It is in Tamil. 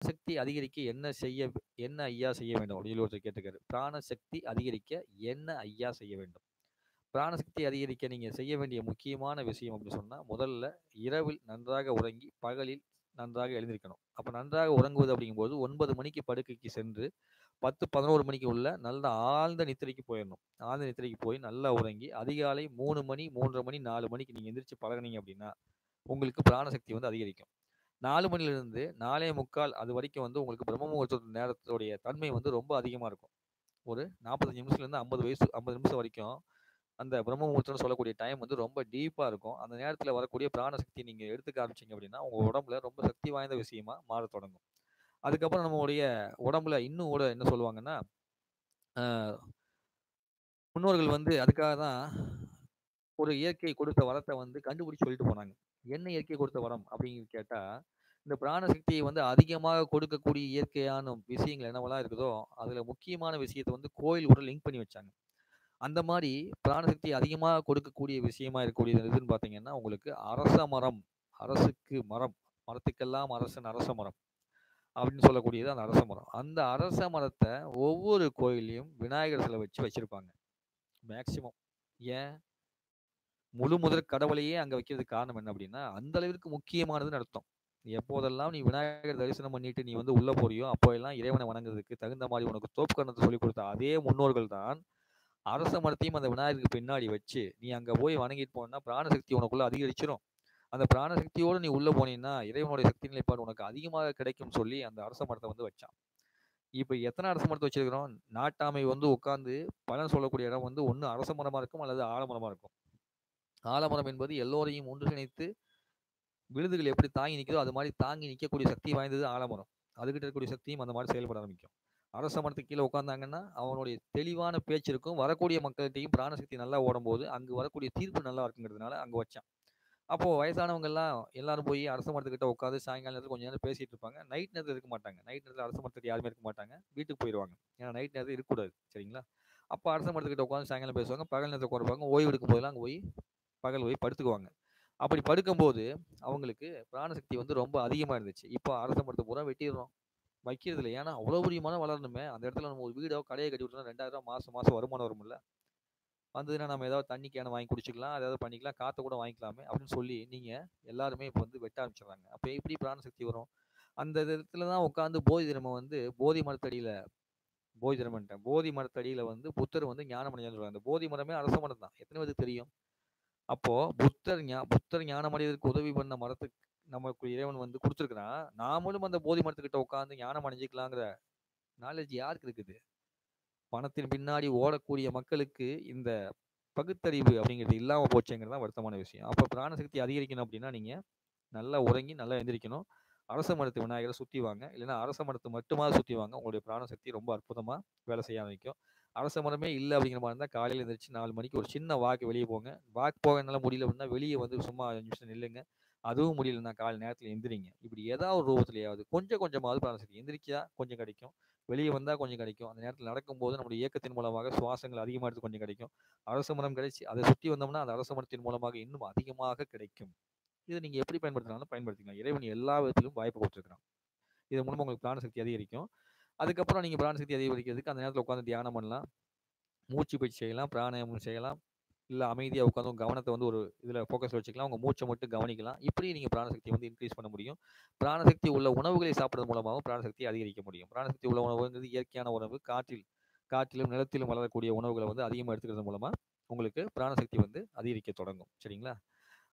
பிராணசக்தி அதிகரிக்க என்ன செய்ய என்ன ஐயா செய்ய வேண்டும் அப்படின்னு சொல்லி ஒருத்தர் கேட்டிருக்காரு பிராணசக்தி அதிகரிக்க என்ன ஐயா செய்ய வேண்டும் பிராணசக்தி அதிகரிக்க நீங்க செய்ய வேண்டிய முக்கியமான விஷயம் அப்படின்னு சொன்னா முதல்ல இரவில் நன்றாக உறங்கி பகலில் நன்றாக எழுந்திருக்கணும் அப்ப நன்றாக உறங்குவது அப்படிங்கும்போது ஒன்பது மணிக்கு படுக்கைக்கு சென்று பத்து பதினோரு மணிக்கு உள்ள நல்ல ஆழ்ந்த நித்திரைக்கு போயிடணும் ஆழ்ந்த நித்திரைக்கு போய் நல்லா உறங்கி அதிகாலை மூணு மணி மூன்றரை மணி நாலு மணிக்கு நீங்க எந்திரிச்சு பழகுனீங்க அப்படின்னா உங்களுக்கு பிராணசக்தி வந்து அதிகரிக்கும் நாலு மணிலிருந்து நாலே முக்கால் அது வரைக்கும் வந்து உங்களுக்கு பிரம்ம முகூர்த்த நேரத்துடைய தன்மை வந்து ரொம்ப அதிகமா இருக்கும் ஒரு நாற்பத்தஞ்சு நிமிஷத்துலேருந்து ஐம்பது வயசு ஐம்பது நிமிஷம் வரைக்கும் அந்த பிரம்ம முகூர்த்தம்னு சொல்லக்கூடிய டைம் வந்து ரொம்ப டீப்பாக இருக்கும் அந்த நேரத்தில் வரக்கூடிய பிராணசக்தி நீங்கள் எடுத்துக்க ஆரம்பிச்சீங்க அப்படின்னா உங்கள் உடம்புல ரொம்ப சக்தி வாய்ந்த விஷயமா மாறத் தொடங்கும் அதுக்கப்புறம் நம்மளுடைய உடம்புல இன்னும் கூட என்ன சொல்லுவாங்கன்னா ஆஹ் முன்னோர்கள் வந்து அதுக்காக தான் ஒரு இயற்கை கொடுத்த வரத்தை வந்து கண்டுபிடிச்சு சொல்லிட்டு போனாங்க என்ன இயற்கை கொடுத்த வரம் அப்படின்னு கேட்டா இந்த பிராணசக்தியை வந்து அதிகமாக கொடுக்கக்கூடிய இயற்கையான விஷயங்கள் என்னவெல்லாம் இருக்குதோ அதுல முக்கியமான விஷயத்தை வந்து கோயிலோட லிங்க் பண்ணி வச்சாங்க அந்த மாதிரி பிராணசக்தி அதிகமாக கொடுக்கக்கூடிய விஷயமா இருக்கக்கூடியது எதுன்னு பார்த்தீங்கன்னா உங்களுக்கு அரச மரம் அரசுக்கு மரம் மரத்துக்கெல்லாம் அரசன் அரச மரம் அப்படின்னு சொல்லக்கூடியது அந்த அரச மரம் அந்த அரச மரத்தை ஒவ்வொரு கோயிலையும் விநாயகர் சிலை வச்சு வச்சிருப்பாங்க மேக்சிமம் ஏன் முழு முதற் கடவுளையே அங்க வைக்கிறதுக்கு காரணம் என்ன அப்படின்னா அந்த அளவிற்கு முக்கியமானதுன்னு அர்த்தம் எப்போதெல்லாம் நீ விநாயகர் தரிசனம் பண்ணிட்டு நீ வந்து உள்ள போறியோ அப்போ எல்லாம் இறைவனை வணங்குறதுக்கு தகுந்த மாதிரி உனக்கு தோப்புக்கரணத்தை சொல்லி கொடுத்த அதே முன்னோர்கள் தான் அரச மரத்தையும் அந்த விநாயகருக்கு பின்னாடி வச்சு நீ அங்க போய் வணங்கிட்டு போனா பிராணசக்தி உனக்குள்ள அதிகரிச்சிரும் அந்த பிராணசக்தியோடு நீ உள்ள போனீங்கன்னா இறைவனுடைய சக்தி நிலைப்பாடு உனக்கு அதிகமாக கிடைக்கும் சொல்லி அந்த அரச மரத்தை வந்து வச்சான் இப்போ எத்தனை அரச மரத்தை வச்சிருக்கிறோம் நாட்டாமை வந்து உட்கார்ந்து பலன் சொல்லக்கூடிய இடம் வந்து ஒன்று அரச மரமா இருக்கும் அல்லது ஆலமரமா இருக்கும் ஆலமரம் என்பது எல்லோரையும் ஒன்றிணைத்து விழுதுகள் எப்படி தாங்கி நிற்குதோ அது மாதிரி தாங்கி நிற்கக்கூடிய சக்தி வாய்ந்தது ஆலமரம் அதுகிட்ட இருக்கக்கூடிய சக்தியும் அந்த மாதிரி செயல்பட ஆரம்பிக்கும் அரச மரத்துக்கு கீழே உட்காந்தாங்கன்னா அவனுடைய தெளிவான பேச்சு இருக்கும் வரக்கூடிய மக்கள்கிட்டையும் பிராணசக்தி நல்லா ஓடும்போது அங்கு வரக்கூடிய தீர்ப்பு நல்லா இருக்குங்கிறதுனால அங்கே வச்சான் அப்போ வயசானவங்க எல்லாம் எல்லாரும் போய் அரச மரத்துக்கிட்ட உட்காந்து சாயங்காலம் நேரத்தில் கொஞ்ச நேரம் பேசிட்டு இருப்பாங்க நைட் நேரத்தில் இருக்க மாட்டாங்க நைட் நேரத்தில் அரச மரத்துக்கு யாருமே இருக்க மாட்டாங்க வீட்டுக்கு போயிடுவாங்க ஏன்னா நைட் நேரத்தில் இருக்கக்கூடாது சரிங்களா அப்போ அரச மரத்துக்கிட்ட உட்காந்து சாயங்காலம் பேசுவாங்க பகல் நேரத்தில் உட்காருப்பாங்க ஓய்வு எடுக்கும் போதெல்லாம் அங்கே போய் பகல் போய் படுத்துக்குவாங்க அப்படி படுக்கும்போது அவங்களுக்கு பிராணசக்தி வந்து ரொம்ப அதிகமாக இருந்துச்சு இப்போ அரச மரத்தை பூரா வெட்டிடுறோம் வைக்கிறது இல்லை ஏன்னா அவ்வளோ பெரிய மரம் வளரணுமே அந்த இடத்துல நம்ம ஒரு வீடோ கடையை கட்டி விட்டோம்னா ரெண்டாயிரம் ரூபா மாசம் மாசம் வருமானம் வரும்ல வந்ததுன்னா நம்ம ஏதாவது தண்ணி கேனை வாங்கி குடிச்சிக்கலாம் ஏதாவது பண்ணிக்கலாம் காற்றை கூட வாங்கிக்கலாமே அப்படின்னு சொல்லி நீங்க எல்லாருமே இப்போ வந்து வெட்ட ஆரம்பிச்சிடுறாங்க அப்போ எப்படி பிராணசக்தி வரும் அந்த இடத்துல தான் உட்காந்து போதி தினம வந்து போதி மரத்தடியில போதி தினம்ட்டேன் போதி மரத்தடியில வந்து புத்தர் வந்து ஞானம் அடைஞ்சான்னு சொல்றாங்க அந்த போதி மரமே அரச மரம் தான் எத்தனை பேருக்கு தெரியும் அப்போ புத்தர் ஞா புத்தர் ஞானம் அடைவதற்கு உதவி பண்ண மரத்துக்கு நமக்கு இறைவன் வந்து கொடுத்துருக்கிறான் நாமளும் அந்த போதி மரத்துக்கிட்ட உட்காந்து ஞானம் அடைஞ்சிக்கலாங்கிற நாலேஜ் யாருக்கு இருக்குது பணத்தின் பின்னாடி ஓடக்கூடிய மக்களுக்கு இந்த பகுத்தறிவு அப்படிங்கிறது இல்லாம போச்சுங்கிறது தான் வருத்தமான விஷயம் அப்போ பிராணசக்தி அதிகரிக்கணும் அப்படின்னா நீங்க நல்லா உறங்கி நல்லா எந்திரிக்கணும் அரச மரத்து விநாயகரை சுத்தி வாங்க இல்லைன்னா அரச மரத்து மட்டுமா சுத்தி வாங்க உங்களுடைய பிராணசக்தி ரொம்ப அற்புதமா வேலை செய்ய ஆரம்பிக்கும் அரச மரமே இல்லை அப்படிங்கிற மாதிரி இருந்தால் காலையில் எழுந்திரிச்சு நாலு மணிக்கு ஒரு சின்ன வாக்கு வெளியே போங்க வாக் போக என்னால் முடியல அப்படின்னா வெளியே வந்து சும்மா அஞ்சு நிமிஷம் நில்லுங்க அதுவும் முடியலன்னா காலை நேரத்தில் எந்திரிங்க இப்படி ஏதாவது ஒரு ரூபத்திலேயாவது கொஞ்சம் கொஞ்சமாவது பிராணசக்தி எந்திரிச்சா கொஞ்சம் கிடைக்கும் வெளியே வந்தால் கொஞ்சம் கிடைக்கும் அந்த நேரத்தில் நடக்கும்போது நம்முடைய இயக்கத்தின் மூலமாக சுவாசங்கள் அதிகமாக எடுத்து கொஞ்சம் கிடைக்கும் அரச மரம் கிடைச்சி அதை சுற்றி வந்தோம்னா அந்த அரச மரத்தின் மூலமாக இன்னும் அதிகமாக கிடைக்கும் இதை நீங்கள் எப்படி பயன்படுத்தினாலும் பயன்படுத்திக்கலாம் இறைவன் எல்லா விதத்திலும் வாய்ப்பு கொடுத்துருக்கான் இது மூலமாக உங்களுக்கு பிராணசக்தி அதிகரிக்கும் அதுக்கப்புறம் நீங்கள் பிராணசக்தி அதிகரிக்கிறதுக்கு அந்த நேரத்தில் உட்காந்து தியானம் பண்ணலாம் மூச்சு பயிற்சி செய்யலாம் பிராணாயாமம் செய்யலாம் இல்லை அமைதியாக உட்காந்து உங்க கவனத்தை வந்து ஒரு இதில் ஃபோக்கஸ் வச்சுக்கலாம் உங்கள் மூச்சை மட்டும் கவனிக்கலாம் இப்படி நீங்கள் பிராணசக்தியை வந்து இன்க்ரீஸ் பண்ண முடியும் பிராணசக்தி உள்ள உணவுகளை சாப்பிட்றது மூலமாகவும் பிராணசக்தி அதிகரிக்க முடியும் பிராணசக்தி உள்ள உணவுங்கிறது இயற்கையான உணவு காற்றில் காற்றிலும் நிலத்திலும் வளரக்கூடிய உணவுகளை வந்து அதிகமாக எடுத்துக்கிறது மூலமாக உங்களுக்கு பிராணசக்தி வந்து அதிகரிக்க தொடங்கும் சரிங்களா